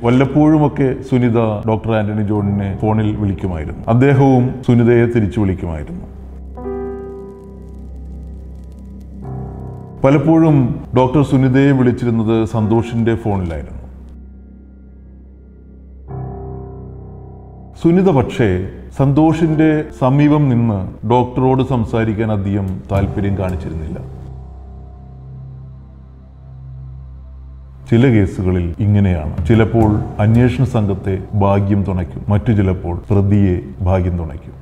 വല്ലപ്പോഴുമൊക്കെ Sunitha doctor Antony ജോണിനെ ഫോണിൽ വിളിക്കുമായിരുന്നു അദ്ദേഹവും സുനിതയെ തിരിച്ചു വിളിക്കുമായിരുന്നു പലപ്പോഴും ഡോക്ടർ സുനിതയെ വിളിച്ചിരുന്നത് സന്തോഷിന്റെ ഫോണിലായിരുന്നു സുനിത പക്ഷേ സന്തോഷിന്റെ സമീപം നിന്ന് ഡോക്ടറോട് സംസാരിക്കാൻ അധികം താല്പര്യം കാണിച്ചിരുന്നില്ല ചില കേസുകളിൽ ഇങ്ങനെയാണ് ചിലപ്പോൾ അന്വേഷണ സംഘത്തെ ഭാഗ്യം തുണയ്ക്കും മറ്റു ചിലപ്പോൾ പ്രതിയെ ഭാഗ്യം തുണയ്ക്കും